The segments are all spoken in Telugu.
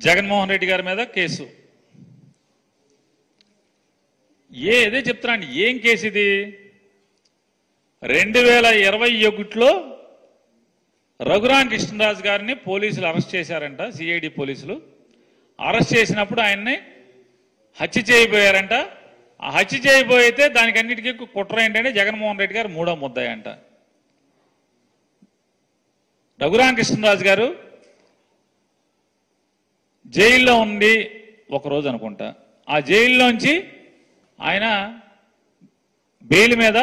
జగన్మోహన్ రెడ్డి గారి మీద కేసు ఏ ఇదే చెప్తున్నాను ఏం కేసు ఇది రెండు వేల ఇరవై ఒకటిలో రఘురాం కృష్ణరాజు గారిని పోలీసులు అరెస్ట్ చేశారంట సిఐడి పోలీసులు అరెస్ట్ చేసినప్పుడు ఆయన్ని హత్య చేయబోయారంట ఆ హత్య చేయబోయితే దానికి అన్నిటికీ కుట్ర ఏంటంటే జగన్మోహన్ రెడ్డి గారు మూడో ముద్దాయి అంట రఘురాం కృష్ణరాజు గారు జైల్లో ఉండి ఒకరోజు అనుకుంటా ఆ జైల్లోంచి ఆయన బెయిల్ మీద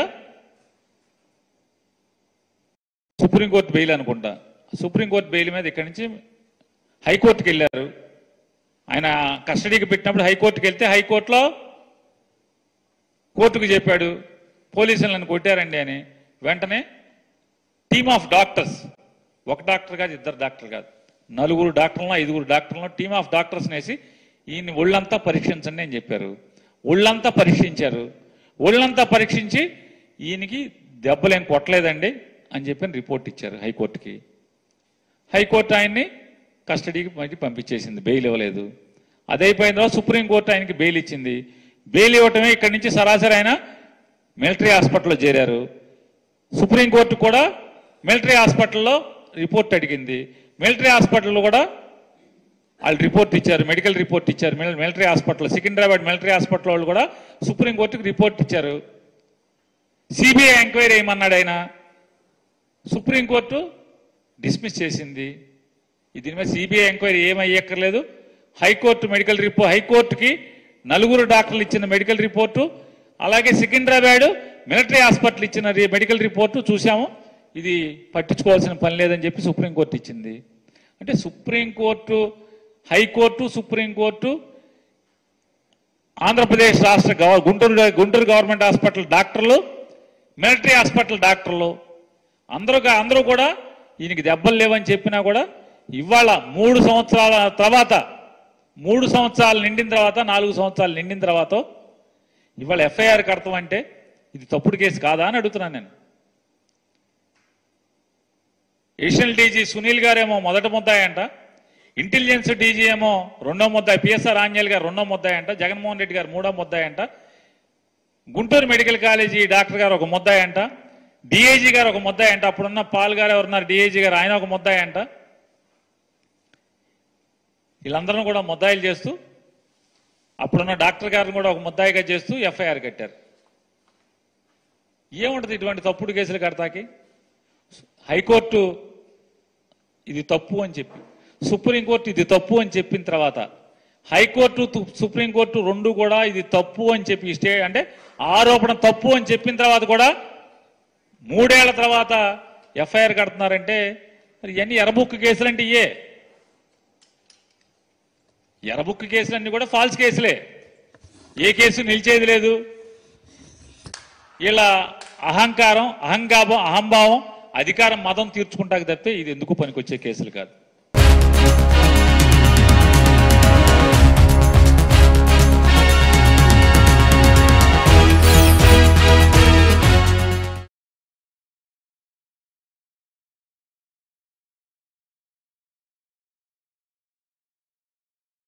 సుప్రీంకోర్టు బెయిల్ అనుకుంటా సుప్రీంకోర్టు బెయిల్ మీద ఇక్కడి నుంచి హైకోర్టుకి వెళ్ళారు ఆయన కస్టడీకి పెట్టినప్పుడు హైకోర్టుకి వెళ్తే హైకోర్టులో కోర్టుకు చెప్పాడు పోలీసులు నన్ను కొట్టారండి అని వెంటనే టీమ్ ఆఫ్ డాక్టర్స్ ఒక డాక్టర్ కాదు ఇద్దరు డాక్టర్ కాదు నలుగురు డాక్టర్లను ఐదుగురు డాక్టర్లను టీమ్ ఆఫ్ డాక్టర్స్ వేసి ఈయన్ని ఒళ్ళంతా పరీక్షించండి అని చెప్పారు ఒళ్ళంతా పరీక్షించారు ఒళ్ళంతా పరీక్షించి ఈయనకి దెబ్బలేం కొట్టలేదండి అని చెప్పి రిపోర్ట్ ఇచ్చారు హైకోర్టుకి హైకోర్టు ఆయన్ని కస్టడీకి మళ్ళీ పంపించేసింది బెయిల్ ఇవ్వలేదు అదైపోయిన తర్వాత సుప్రీంకోర్టు ఆయనకి బెయిల్ ఇచ్చింది బెయిల్ ఇవ్వటమే ఇక్కడి నుంచి సరాసరి ఆయన మిలిటరీ హాస్పిటల్లో చేరారు సుప్రీంకోర్టు కూడా మిలిటరీ హాస్పిటల్లో రిపోర్ట్ అడిగింది మిలిటరీ హాస్పిటల్లో కూడా వాళ్ళు రిపోర్ట్ ఇచ్చారు మెడికల్ రిపోర్ట్ ఇచ్చారు మిల్- military hospital Secunderabad military hospital వాళ్ళు కూడా సుప్రీంకోర్టుకి రిపోర్ట్ ఇచ్చారు సిబిఐ ఎంక్వైరీ ఏమన్నాడు ఆయన సుప్రీంకోర్టు డిస్మిస్ చేసింది ఈ దీని మీద సిబిఐ ఎంక్వైరీ ఏమయ్యక్కర్లేదు హైకోర్టు మెడికల్ రిపోర్ట్ హైకోర్టుకి నలుగురు డాక్టర్లు ఇచ్చిన మెడికల్ రిపోర్టు అలాగే సికింద్రాబాద్ మిలిటరీ హాస్పిటల్ ఇచ్చిన రి- మెడికల్ రిపోర్టు చూసాము ఇది పట్టించుకోవాల్సిన పని లేదని చెప్పి సుప్రీంకోర్టు ఇచ్చింది అంటే సుప్రీంకోర్టు హైకోర్టు సుప్రీంకోర్టు ఆంధ్రప్రదేశ్ రాష్ట్ర గవ- గుంటూరు గుంటూరు గవర్నమెంట్ హాస్పిటల్ డాక్టర్లు మిలిటరీ హాస్పిటల్ డాక్టర్లు అందరూ గా- అందరూ కూడా ఈయనకి దెబ్బలు లేవని చెప్పినా కూడా ఇవాళ మూడు సంవత్సరాల తర్వాత మూడు సంవత్సరాలు నిండిన తర్వాత నాలుగు సంవత్సరాలు నిండిన తర్వాత ఇవాళ ఎఫ్ఐఆర్ కడతామంటే ఇది తప్పుడు కేసు కాదా అని అడుగుతున్నాను నేను ఏషియన్ డీజీ సునీల్ గారేమో మొదట ముద్దాయంట ఇంటెలిజెన్స్ డీజీ ఏమో రెండో ముద్దాయి పిఎస్ఆర్ ఆంజల్ గారు రెండో ముద్దాయంట జగన్మోహన్ రెడ్డి గారు మూడో ముద్దాయంట గుంటూరు మెడికల్ కాలేజీ డాక్టర్ గారు ఒక ముద్దాయంట డిఐజీ గారు ఒక ముద్దాయంట అప్పుడున్న పాల్ గారు ఎవరున్నారు డిఐజీ గారు ఆయన ఒక ముద్దాయంట వీళ్ళందరూ కూడా ముద్దాయిలు చేస్తూ అప్పుడున్న డాక్టర్ గారిని కూడా ఒక ముద్దాయిగా చేస్తూ ఎఫ్ఐఆర్ కట్టారు ఏముంటుంది ఇటువంటి తప్పుడు కేసులు కడతాకి హైకోర్టు ఇది తప్పు అని చెప్పి సుప్రీంకోర్టు ఇది తప్పు అని చెప్పిన తర్వాత హైకోర్టు తు- సుప్రీంకోర్టు రెండు కూడా ఇది తప్పు అని చెప్పి స్టే అంటే ఆరోపణ తప్పు అని చెప్పిన తర్వాత కూడా మూడేళ్ల తర్వాత ఎఫ్ఐఆర్ కడుతున్నారంటే మరి ఇవన్నీ ఎర్రబుక్ కేసులు అంటే ఇయే ఎర్రబుక్ కేసులన్నీ కూడా ఫాల్స్ కేసులే ఏ కేసు నిలిచేది లేదు ఇలా అహంకారం అహంగాభం అహంభావం అధికారం మతం తీర్చుకుంటాక తప్పితే ఇది ఎందుకు పనికొచ్చే కేసులు కాదు